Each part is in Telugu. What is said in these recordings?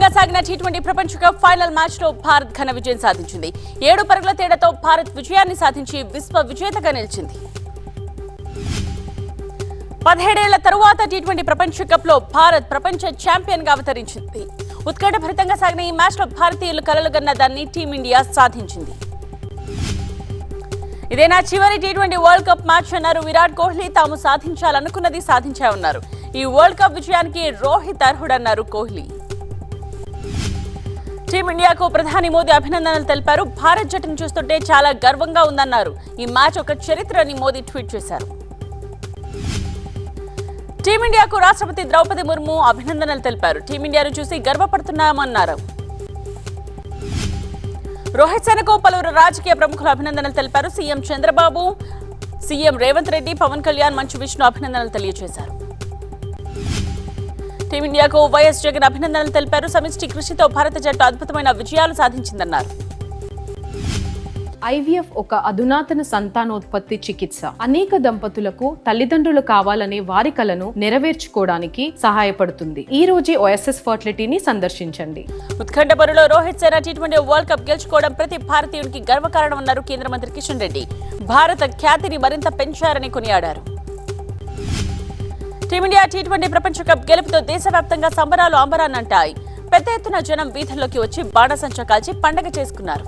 ఉత్కంఠభరితంగా సాగిన టీ ట్వంటీ ప్రపంచ కప్ ఫైనల్ మ్యాచ్ లో భారత్ ఘన విజయం సాధించింది ఏడు పరుగుల తేడాతో భారత్ విజయాన్ని సాధించి విశ్వ విజేతగా నిలిచింది పదిహేడేళ్ల తరువాత టీ ట్వంటీ ప్రపంచ కప్ లో భారత్ ప్రపంచ ఛాంపియన్ గా అవతరించింది ఉత్కంఠభరితంగా సాగిన ఈ మ్యాచ్ లో భారతీయులు కలలుగన్న దాన్ని టీమిండియా సాధించింది ఇదే నా చివరి T twenty world cup match అన్నారు విరాట్ కోహ్లీ తాము సాధించాలనుకున్నది సాధించామన్నారు ఈ వరల్డ్ కప్ విజయానికి రోహిత్ అర్హుడన్నారు కోహ్లీ టీమిండియాకు ప్రధాని మోదీ అభినందనలు తెలిపారు భారత్ జట్టును చూస్తుంటే చాలా గర్వంగా ఉందన్నారు ఈ మ్యాచ్ ఒక చరిత్ర అని మోదీ ట్వీట్ చేశారు టీమిండియాకు రాష్ట్రపతి ద్రౌపది ముర్ము అభినందనలు తెలిపారు టీమిండియాను చూసి గర్వపడుతున్నామన్నారు రోహిత్ సేనకు పలువురు రాజకీయ ప్రముఖులు అభినందనలు తెలిపారు సీఎం చంద్రబాబు సీఎం రేవంత్ రెడ్డి పవన్ కళ్యాణ్ మంచు విష్ణు అభినందనలు తెలియజేశారు టీమిండియాకు వైఎస్ జగన్ అభినందనలు తెలిపారు సమిష్టి కృషితో భారత జట్టు అద్భుతమైన విజయాలు సాధించిందన్నారు ఐవీఎఫ్ ఒక అధునాతన సంతానోత్పత్తి చికిత్స అనేక దంపతులకు తల్లిదండ్రులు కావాలనే వారి కలను నెరవేర్చుకోవడానికి సహాయపడుతుంది ఈ రోజే ఓఎస్ఎస్ ఫర్టిలిటీని సందర్శించండి ఉత్కంఠపరులో రోహిత్ సేన టీ ట్వంటీ వరల్డ్ కప్ గెలుచుకోవడం ప్రతి భారతీయునికి గర్వకారణమన్నారు కేంద్ర మంత్రి కిషన్ రెడ్డి భారత ఖ్యాతిని మరింత పెంచారని కొనియాడారు టీమిండియా టీ ట్వంటీ ప్రపంచ కప్ గెలుపుతో దేశవ్యాప్తంగా సంబరాలు అంబరాన్నంటాయి పెద్ద ఎత్తున జనం వీధుల్లోకి వచ్చి బాణసంచ కాల్చి పండగ చేసుకున్నారు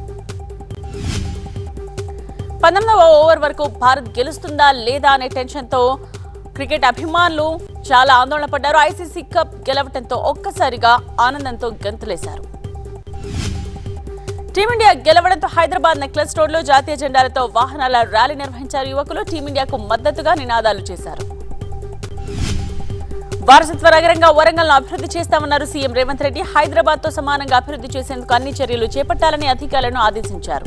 పంతొమ్మిదవ ఓవర్ వరకు భారత్ గెలుస్తుందా లేదా అనే టెన్షన్తో క్రికెట్ అభిమానులు చాలా ఆందోళన పడ్డారు ఐసీసీ కప్ గెలవడంతో ఒక్కసారిగా ఆనందంతో గంతులేశారు టీమిండియా గెలవడంతో హైదరాబాద్ నెక్లెస్ రోడ్లో జాతీయ జెండాలతో వాహనాల ర్యాలీ నిర్వహించారు యువకులు టీమిండియాకు మద్దతుగా నినాదాలు చేశారు వారసత్వ నగరంగా వరంగల్ను అభివృద్ధి చేస్తామన్నారు సీఎం రేవంత్ రెడ్డి హైదరాబాద్ తో సమానంగా అభివృద్ధి చేసేందుకు అన్ని చర్యలు చేపట్టాలని అధికారులను ఆదేశించారు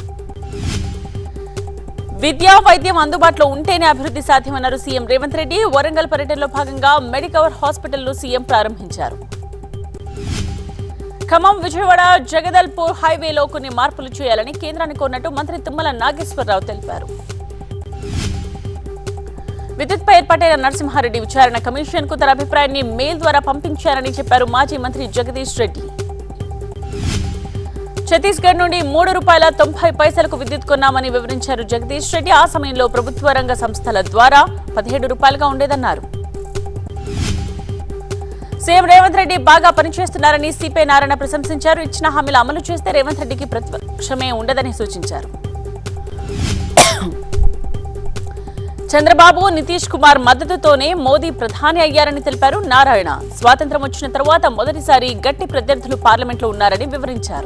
విద్యా వైద్యం అందుబాటులో ఉంటేనే అభివృద్ధి సాధ్యమన్నారు సీఎం రేవంత్ రెడ్డి వరంగల్ పర్యటనలో భాగంగా మెడికవర్ హాస్పిటల్ను సీఎం ప్రారంభించారు ఖమ్మం విజయవాడ జగదల్పూర్ హైవేలో కొన్ని మార్పులు చేయాలని కేంద్రాన్ని కోరినట్టు మంత్రి తుమ్మల నాగేశ్వరరావు తెలిపారు విద్యుత్పై ఏర్పాటైన నరసింహారెడ్డి విచారణ కమిషన్ కు తన అభిప్రాయాన్ని మెయిల్ ద్వారా పంపించారని చెప్పారు మాజీ మంత్రి జగదీష్ రెడ్డి ఛత్తీస్గఢ్ నుండి మూడు రూపాయల తొంభై పైసలకు విద్యుత్ కొన్నామని వివరించారు జగదీష్ రెడ్డి ఆ సమయంలో ప్రభుత్వ రంగ సంస్థల ద్వారా పదిహేడు రూపాయలుగా ఉండేదన్నారు సీఎం రేవంత్ రెడ్డి బాగా పనిచేస్తున్నారని సిపిఐ నారాయణ ప్రశంసించారు ఇచ్చిన హామీలు అమలు చేస్తే రేవంత్ రెడ్డికి ప్రతిపక్షమే ఉండదని సూచించారు చంద్రబాబు నితీష్ కుమార్ మద్దతుతోనే మోదీ ప్రధాని అయ్యారని తెలిపారు నారాయణ స్వాతంత్రం వచ్చిన తర్వాత మొదటిసారి గట్టి ప్రత్యర్థులు పార్లమెంట్లో ఉన్నారని వివరించారు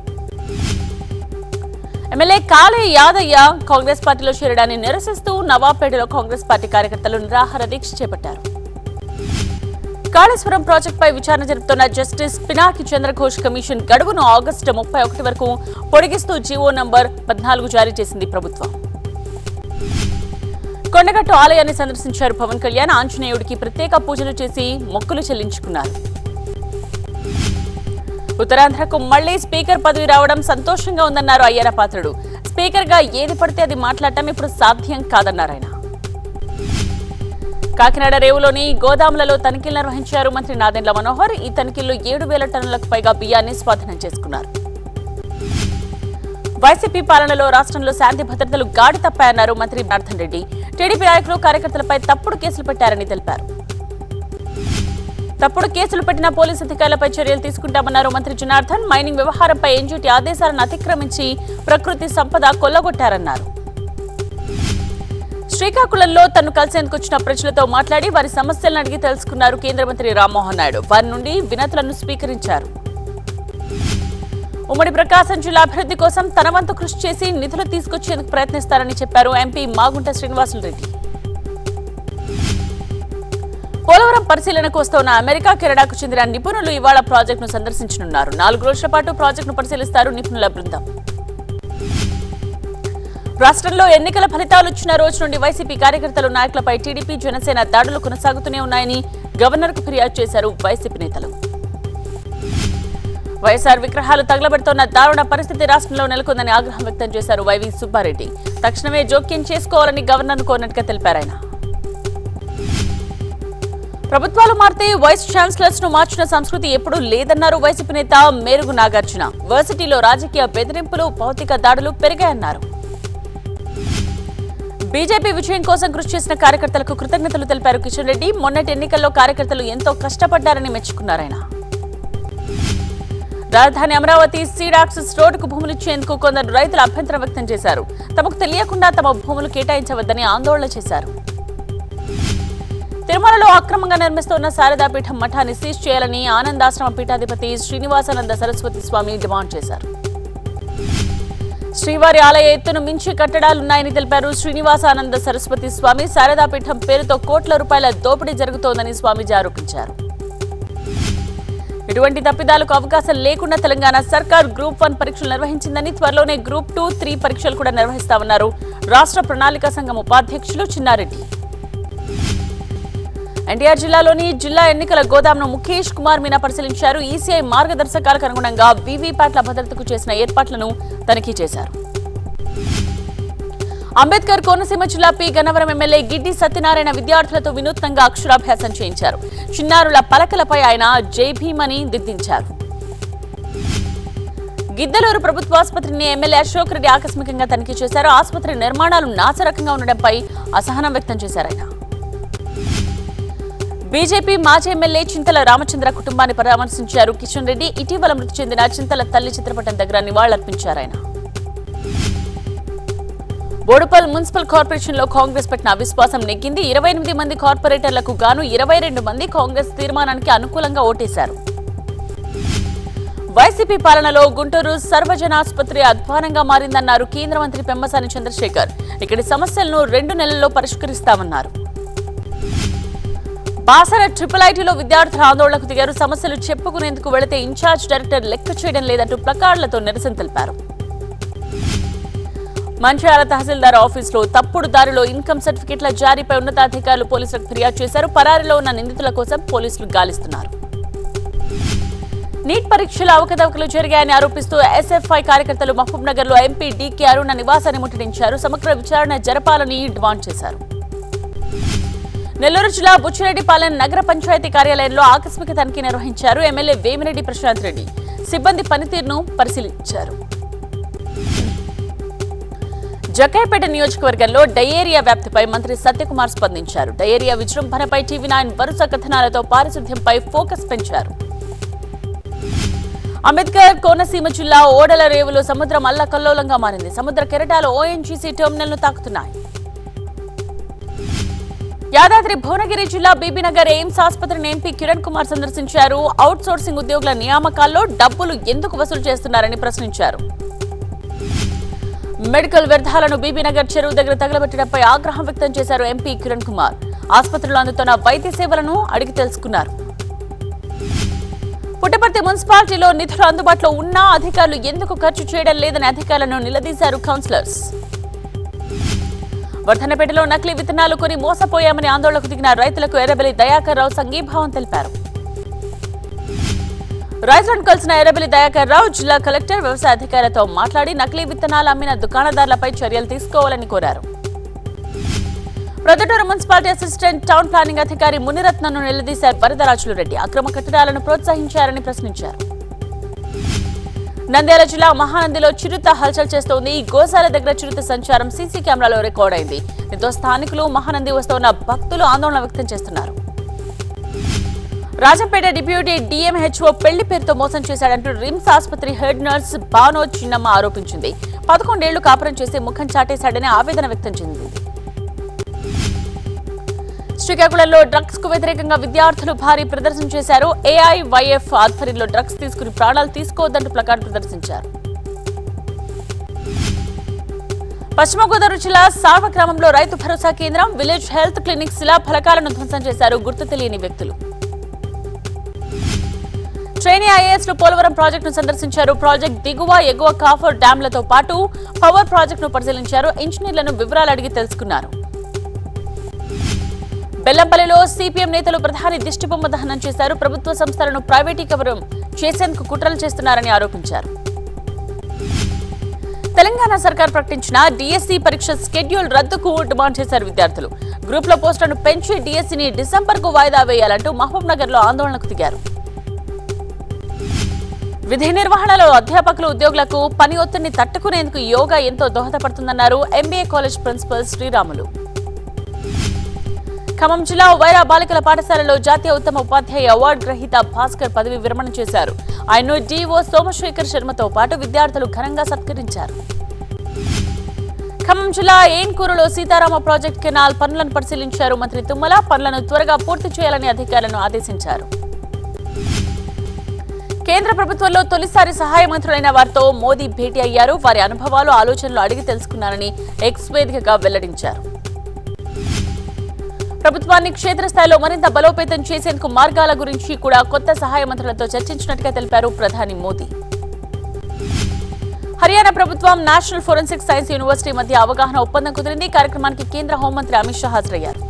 ఎమ్మెల్యే కాళే యాదయ్య కాంగ్రెస్ పార్టీలో చేరడాన్ని నిరసిస్తూ నవాబేటలో కాంగ్రెస్ పార్టీ కార్యకర్తలు నిరాహార దీక్ష చేపట్టారు కాళేశ్వరం ప్రాజెక్టుపై విచారణ జరుపుతున్న జస్టిస్ పినాకి చంద్రఘోష్ కమిషన్ గడువును ఆగస్టు ముప్పై ఒకటి వరకు పొడిగిస్తూ జీవో నంబర్ పద్నాలుగు జారీ చేసింది ప్రభుత్వం కొండగట్టు ఆలయాన్ని సందర్శించారు పవన్ కళ్యాణ్ ఆంజనేయుడికి ప్రత్యేక పూజలు చేసి మొక్కులు చెల్లించుకున్నారు ఉత్తరాంధ్రకు మళ్లీ స్పీకర్ పదవి రావడం సంతోషంగా ఉందన్నారు అయ్యన్న పాత్రుడు స్పీకర్ గా ఏది పడితే అది మాట్లాడటం ఇప్పుడు సాధ్యం కాదన్నారు ఆయన కాకినాడ రేవులోని గోదాములలో తనిఖీలు నిర్వహించారు మంత్రి నాదెండ్ల మనోహర్ ఈ తనిఖీల్లో ఏడు వేల టన్నులకు పైగా బియ్యాన్ని స్వాధీనం చేసుకున్నారు వైసీపీ పాలనలో రాష్ట్రంలో శాంతి భద్రతలు గాడి తప్పాయన్నారు మంత్రి జనార్దన్ రెడ్డి టీడీపీ నాయకులు కార్యకర్తలపై తప్పుడు కేసులు పెట్టారని తెలిపారు తప్పుడు కేసులు పెట్టిన పోలీసు అధికారులపై చర్యలు తీసుకుంటామన్నారు మంత్రి జనార్దన్ మైనింగ్ వ్యవహారంపై ఎన్జీటీ ఆదేశాలను అతిక్రమించి ప్రకృతి సంపద కొల్లగొట్టారన్నారు శ్రీకాకుళంలో తను కలిసేందుకు వచ్చిన ప్రజలతో మాట్లాడి వారి సమస్యలను అడిగి తెలుసుకున్నారు కేంద్ర మంత్రి రామ్మోహన్ నాయుడు వారి నుండి వినతులను స్వీకరించారు ఉమ్మడి ప్రకాశం జిల్లా అభివృద్ధి కోసం తన వంతు కృషి చేసి నిధులు తీసుకొచ్చేందుకు ప్రయత్నిస్తారని చెప్పారు ఎంపీ మాగుంట శ్రీనివాసులరెడ్డి పోలవరం పరిశీలనకు వస్తున్న అమెరికా కెనడాకు చెందిన నిపుణులు ఇవాళ ప్రాజెక్టును సందర్శించనున్నారు నాలుగు రోజుల పాటు ప్రాజెక్టును పరిశీలిస్తారు నిపుణుల బృందం రాష్ట్రంలో ఎన్నికల ఫలితాలు వచ్చిన రోజు నుండి వైసీపీ కార్యకర్తలు నాయకులపై టీడీపీ జనసేన దాడులు కొనసాగుతూనే ఉన్నాయని గవర్నర్కు ఫిర్యాదు చేశారు వైసీపీ నేతలు వైఎస్ఆర్ విగ్రహాలు తగలబెడుతోన్న దారుణ పరిస్థితి రాష్ట్రంలో నెలకొందని ఆగ్రహం వ్యక్తం చేశారు వైవి సుబ్బారెడ్డి తక్షణమే జోక్యం చేసుకోవాలని గవర్నర్ కోరినట్టుగా తెలిపారు ఆయన ప్రభుత్వాలు మారితే వైస్ ఛాన్సలర్స్ ను మార్చిన సంస్కృతి ఎప్పుడూ లేదన్నారు వైసీపీ నేత మేరుగు నాగార్జున వర్సిటీలో రాజకీయ బెదిరింపులు భౌతిక దాడులు పెరిగాయన్నారు బీజేపీ విజయం కోసం కృషి చేసిన కార్యకర్తలకు కృతజ్ఞతలు తెలిపారు కిషన్ రెడ్డి మొన్నటి ఎన్నికల్లో కార్యకర్తలు ఎంతో కష్టపడ్డారని మెచ్చుకున్నారాయన రాజధాని అమరావతి సీడాక్సిస్ రోడ్డుకు భూములు ఇచ్చేందుకు కొందరు రైతులు అభ్యంతరం వ్యక్తం చేశారు తమకు తెలియకుండా తమ భూములు కేటాయించవద్దని ఆందోళన చేశారు తిరుమలలో అక్రమంగా నిర్మిస్తున్న శారదాపీఠం మఠాన్ని సీజ్ చేయాలని ఆనందాశ్రమ పీఠాధిపతి శ్రీనివాసానంద సరస్వతి స్వామి డిమాండ్ చేశారు శ్రీవారి ఆలయ ఎత్తును మించి కట్టడాలున్నాయని తెలిపారు శ్రీనివాసానంద సరస్వతి స్వామి శారదాపీఠం పేరుతో కోట్ల రూపాయల దోపిడీ జరుగుతోందని స్వామీజీ ఆరోపించారు ఎటువంటి తప్పిదాలకు అవకాశం లేకుండా తెలంగాణ సర్కార్ గ్రూప్ వన్ పరీక్షలు నిర్వహించిందని త్వరలోనే గ్రూప్ టూ త్రీ పరీక్షలు కూడా నిర్వహిస్తామన్నారు రాష్ట్ర ప్రణాళిక సంఘం ఉపాధ్యక్షులు చిన్నారెడ్డి ఎన్టీఆర్ జిల్లాలోని జిల్లా ఎన్నికల గోదాంను ముఖేష్ కుమార్ మీనా పరిశీలించారు ఈసీఐ మార్గదర్శకాలకు అనుగుణంగా వీవీప్యాట్ల భద్రతకు చేసిన ఏర్పాట్లను తనిఖీ చేశారు అంబేద్కర్ కోనసీమ జిల్లా పి గన్నవరం ఎమ్మెల్యే గిడ్డి సత్యనారాయణ విద్యార్థులతో వినూత్నంగా అక్షరాభ్యాసం చేయించారు చిన్నారుల పలకలపై ఆయన జై భీమ్ అని దిద్దించారు గిద్దలూరు ప్రభుత్వ ఆసుపత్రిని ఎమ్మెల్యే అశోక్ రెడ్డి ఆకస్మికంగా తనిఖీ చేశారు ఆసుపత్రి నిర్మాణాలు నాసరకంగా ఉండడంపై అసహనం వ్యక్తం చేశారు ఆయన బీజేపీ మాజీ ఎమ్మెల్యే చింతల రామచంద్ర కుటుంబాన్ని పరామర్శించారు కిషన్ రెడ్డి ఇటీవల మృతి చెందిన చింతల తల్లి చిత్రపటం దగ్గర నివాళులర్పించారు ఆయన బోడుపల్ మున్సిపల్ కార్పొరేషన్ లో కాంగ్రెస్ పెట్టిన అవిశ్వాసం నెగ్గింది ఇరవై ఎనిమిది మంది కార్పొరేటర్లకు గాను ఇరవై రెండు మంది కాంగ్రెస్ తీర్మానానికి అనుకూలంగా ఓటేశారు వైసీపీ పాలనలో గుంటూరు సర్వజన ఆసుపత్రి అధ్వానంగా మారిందన్నారు కేంద్ర మంత్రి పెమ్మసాని చంద్రశేఖర్ ఇక్కడి సమస్యలను రెండు నెలల్లో పరిష్కరిస్తామన్నారు బాసర ట్రిపుల్ ఐటీలో విద్యార్థుల ఆందోళనకు దిగారు సమస్యలు చెప్పుకునేందుకు వెళితే ఇన్ఛార్జ్ డైరెక్టర్ లెక్క చేయడం లేదంటూ ప్లకార్డులతో నిరసన తెలిపారు మంచిర్యాల తహసీల్దార్ ఆఫీసులో తప్పుడు దారిలో ఇన్కమ్ సర్టిఫికెట్ల జారీపై ఉన్నతాధికారులు పోలీసులకు ఫిర్యాదు చేశారు పరారీలో ఉన్న నిందితుల కోసం పోలీసులు గాలిస్తున్నారు నీట్ పరీక్షల అవకతవకలు జరిగాయని ఆరోపిస్తూ ఎస్ఎఫ్ఐ కార్యకర్తలు మహబూబ్ నగర్ లో ఎంపీ డీకే అరుణ నివాసాన్ని ముట్టడించారు సమగ్ర విచారణ జరపాలని డిమాండ్ చేశారు నెల్లూరు జిల్లా బుచ్చిరెడ్డిపాలెం నగర పంచాయతీ కార్యాలయంలో ఆకస్మిక తనిఖీ నిర్వహించారు ఎమ్మెల్యే వేమిరెడ్డి ప్రశాంత్ రెడ్డి సిబ్బంది పనితీరును పరిశీలించారు జకాయపేట నియోజకవర్గంలో డయేరియా వ్యాప్తిపై మంత్రి సత్యకుమార్ స్పందించారు డయేరియా విజృంభణపై టీవీ నైన్ వరుస కథనాలతో పారిశుద్ధ్యంపై ఫోకస్ పెంచారు అంబేద్కర్ కోనసీమ జిల్లా ఓడల రేవులో సముద్రం అల్లకల్లోలంగా మారింది సముద్ర కెరటాలు ఓఎన్జీసీ టెర్మినల్ ను తాకుతున్నాయి యాదాద్రి భువనగిరి జిల్లా బీబీనగర్ ఎయిమ్స్ ఆసుపత్రిని ఎంపీ కిరణ్ కుమార్ సందర్శించారు అవుట్ సోర్సింగ్ ఉద్యోగుల నియామకాల్లో డబ్బులు ఎందుకు వసూలు చేస్తున్నారని ప్రశ్నించారు మెడికల్ వ్యర్థాలను బీబీనగర్ చెరువు దగ్గర తగలబెట్టడంపై ఆగ్రహం వ్యక్తం చేశారు ఎంపీ కిరణ్ కుమార్ ఆసుపత్రిలో అందుతున్న వైద్య సేవలను అడిగి తెలుసుకున్నారు పుట్టపర్తి మున్సిపాలిటీలో నిధులు అందుబాటులో ఉన్నా అధికారులు ఎందుకు ఖర్చు చేయడం లేదని అధికారులను నిలదీశారు కౌన్సిలర్స్ వర్ధనపేటలో నకిలీ విత్తనాలు కొని మోసపోయామని ఆందోళనకు దిగిన రైతులకు ఎర్రబెల్లి దయాకర్ రావు సంఘీభావం తెలిపారు రైతులను కలిసిన ఎర్రబెల్లి దయాకర్ రావు జిల్లా కలెక్టర్ వ్యవసాయ అధికారులతో మాట్లాడి నకిలీ విత్తనాలు అమ్మిన దుకాణదారులపై చర్యలు తీసుకోవాలని కోరారు Proddatur municipality assistant town planning అధికారి మునిరత్నను నిలదీశారు వరదరాజులు రెడ్డి అక్రమ కట్టడాలను ప్రోత్సహించారని ప్రశ్నించారు నంద్యాల జిల్లా మహానందిలో చిరుత హల్చల్ చేస్తోంది గోశాల దగ్గర చిరుత సంచారం సీసీ కెమెరాలో రికార్డ్ అయింది దీంతో స్థానికులు మహానంది వస్తున్న భక్తులు ఆందోళన వ్యక్తం చేస్తున్నారు రాజంపేట డిప్యూటీ డిఎంహెచ్ఓ పెళ్లి పేరుతో మోసం చేశాడంటూ రిమ్స్ ఆసుపత్రి హెడ్ నర్స్ బానో చిన్నమ్మ ఆరోపించింది పదకొండేళ్లు కాపురం చేసి ముఖం చాటేశాడని ఆవేదన వ్యక్తం చెందింది శ్రీకాకుళంలో డ్రగ్స్ కు వ్యతిరేకంగా విద్యార్థులు భారీ ప్రదర్శన చేశారు ఏఐవైఎఫ్ ఆధ్వర్యంలో డ్రగ్స్ తీసుకుని ప్రాణాలు తీసుకోవద్దంటూ ప్లకార్డు ప్రదర్శించారు పశ్చిమ గోదావరి జిల్లా సార్వ గ్రామంలో రైతు భరోసా కేంద్రం విలేజ్ హెల్త్ క్లినిక్ శిలా ఫలకాలను ధ్వంసం చేశారు గుర్తు తెలియని వ్యక్తులు ట్రైనీ ఐఏఎస్ లు పోలవరం ప్రాజెక్టును సందర్శించారు ప్రాజెక్ట్ దిగువ ఎగువ కాఫర్ డ్యాంలతో పాటు పవర్ ప్రాజెక్టును పరిశీలించారు ఇంజనీర్లను వివరాలు అడిగి తెలుసుకున్నారు బెల్లంపల్లిలో సిపిఎం నేతలు ప్రధాని దిష్టిబొమ్మ దహనం చేశారు ప్రభుత్వ సంస్థలను ప్రైవేటీకరణం చేసేందుకు కుట్రలు చేస్తున్నారని ఆరోపించారు తెలంగాణ సర్కార్ ప్రకటించిన డిఎస్సి పరీక్ష స్కెడ్యూల్ రద్దుకు డిమాండ్ చేశారు విద్యార్థులు గ్రూప్ లో పోస్టులను పెంచి డిఎస్సిని డిసెంబర్ కు వాయిదా వేయాలంటూ మహబూబ్ నగర్ లో ఆందోళనకు దిగారు విధి నిర్వహణలో అధ్యాపకులు ఉద్యోగులకు పని ఒత్తిడిని తట్టుకునేందుకు యోగా ఎంతో దోహదపడుతుందన్నారు MBA college principal Sriramulu Khammam జిల్లా వైరా బాలికల పాఠశాలలో జాతీయ ఉత్తమ ఉపాధ్యాయ అవార్డు గ్రహీత భాస్కర్ పదవి విరమణ చేశారు ఆయన్ను డీఓ సోమశేఖర్ శర్మతో పాటు విద్యార్థులు ఘనంగా సత్కరించారు ఖమ్మం జిల్లా ఏన్కూరులో సీతారామ ప్రాజెక్ట్ కెనాల్ పనులను పరిశీలించారు మంత్రి తుమ్మల పనులను త్వరగా పూర్తి చేయాలని అధికారులను ఆదేశించారు కేంద్ర ప్రభుత్వంలో తొలిసారి సహాయ మంత్రులైన వారితో మోదీ భేటీ అయ్యారు వారి అనుభవాలు ఆలోచనలు అడిగి తెలుసుకున్నారని ఎక్స్ వేదికగా వెల్లడించారు ప్రభుత్వాన్ని క్షేత్రస్థాయిలో మరింత బలోపేతం చేసేందుకు మార్గాల గురించి కూడా కొత్త సహాయ మంత్రులతో చర్చించినట్టుగా తెలిపారు ప్రధాని మోదీ హర్యానా ప్రభుత్వం నేషనల్ ఫోరెన్సిక్ సైన్స్ యూనివర్సిటీ మధ్య అవగాహన ఒప్పందం కుదిరింది ఈ కార్యక్రమానికి కేంద్ర హోంమంత్రి అమిత్ షా హాజరయ్యారు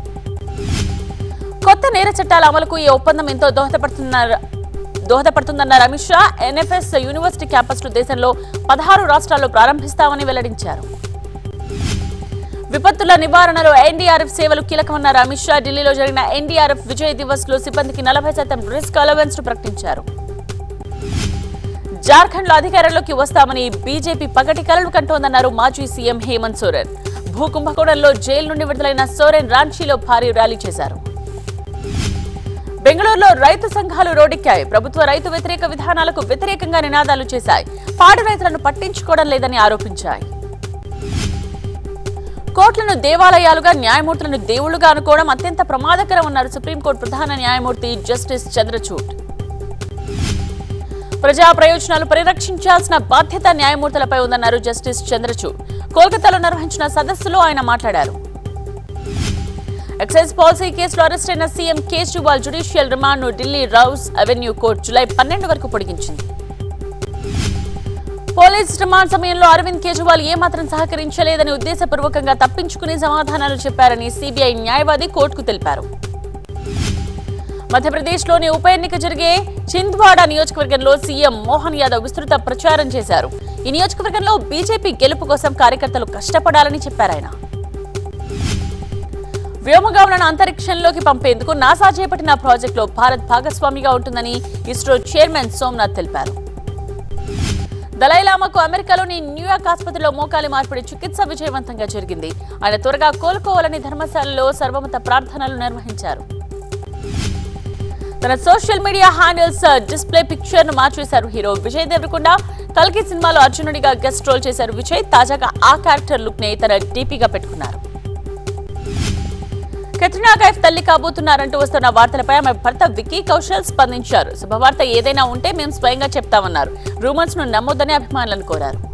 కొత్త నేర చట్టాల అమలుకు ఈ ఒప్పందం ఎంతో దోహదపడుతున్నారు దోహదపడుతుందన్నారు అమిత్ షా ఎన్ఎఫ్ఎస్ యూనివర్సిటీ క్యాంపస్లు దేశంలో పదహారు రాష్ట్రాల్లో ప్రారంభిస్తామని వెల్లడించారు విపత్తుల నివారణలో ఎన్డీఆర్ఎఫ్ సేవలు కీలకమన్నారు అమిత్ షా ఢిల్లీలో జరిగిన ఎన్డీఆర్ఎఫ్ విజయ్ దివస్ లో సిబ్బందికి నలభై శాతం రిస్క్ అలవెన్స్ ను ప్రకటించారు జార్ఖండ్ లో అధికారంలోకి వస్తామని బీజేపీ పగటి కలలు కంటోందన్నారు మాజీ సీఎం హేమంత్ సోరెన్ భూకుంభకోణంలో జైలు నుండి విడుదలైన సోరెన్ రాంచీలో భారీ ర్యాలీ చేశారు బెంగళూరులో రైతు సంఘాలు రోడ్డెక్కాయి ప్రభుత్వ రైతు వ్యతిరేక విధానాలకు వ్యతిరేకంగా నినాదాలు చేశాయి పాడి రైతులను పట్టించుకోవడం లేదని ఆరోపించాయి కోర్టులను దేవాలయాలుగా న్యాయమూర్తులను దేవుళ్లుగా అనుకోవడం అత్యంత ప్రమాదకరం అన్నారు సుప్రీంకోర్టు ప్రధాన న్యాయమూర్తి జస్టిస్ చంద్రచూడ్ ప్రజా ప్రయోజనాలు పరిరక్షించాల్సిన బాధ్యత న్యాయమూర్తులపై ఉందన్నారు జస్టిస్ చంద్రచూడ్ కోల్కతాలో నిర్వహించిన సదస్సులో ఆయన మాట్లాడారు ఎక్సైజ్ పాలసీ కేసులో అరెస్ట్ అయిన సీఎం కేజ్రీవాల్ జ్యుడిషియల్ రిమాండ్ ను Delhi Rouse Avenue court July పన్నెండు వరకు పొడిగించింది పోలీస్ రిమాండ్ సమయంలో అరవింద్ కేజ్రీవాల్ ఏమాత్రం సహకరించలేదని ఉద్దేశపూర్వకంగా తప్పించుకుని సమాధానాలు చెప్పారని సిబిఐ న్యాయవాది కోర్టుకు తెలిపారు మధ్యప్రదేశ్లోని ఉప ఎన్నిక జరిగే చింద్వాడ నియోజకవర్గంలో సీఎం మోహన్ యాదవ్ విస్తృత ప్రచారం చేశారు ఈ నియోజకవర్గంలో బీజేపీ గెలుపు కోసం కార్యకర్తలు కష్టపడాలని చెప్పారు ఆయన వ్యోమగాములను అంతరిక్షంలోకి పంపేందుకు నాసా చేపట్టిన ప్రాజెక్టులో భారత్ భాగస్వామిగా ఉంటుందని ఇస్రో చైర్మన్ సోమనాథ్ తెలిపారు దలైలామాకు అమెరికాలోని న్యూయార్క్ ఆసుపత్రిలో మోకాలి మార్పిడి చికిత్స విజయవంతంగా జరిగింది ఆయన త్వరగా కోలుకోవాలని ధర్మశాలలో సర్వమత ప్రార్థనలు నిర్వహించారు తన social media handles display picture ను మార్చేశారు హీరో విజయ్ దేవరకొండ కల్కి సినిమాలో అర్జునుడిగా గెస్ట్ రోల్ చేశారు విజయ్ తాజాగా ఆ క్యారెక్టర్ లుక్ ని తన డీపీగా పెట్టుకున్నారు కెట్రినా కైఫ్ తల్లి కాబోతున్నారంటూ వస్తున్న వార్తలపై ఆమె భర్త విక్కీ కౌశల్ స్పందించారు శుభవార్త ఏదైనా ఉంటే మేము స్వయంగా చెప్తామన్నారు రూమర్స్ ను నమ్మొద్దని అభిమానులను కోరారు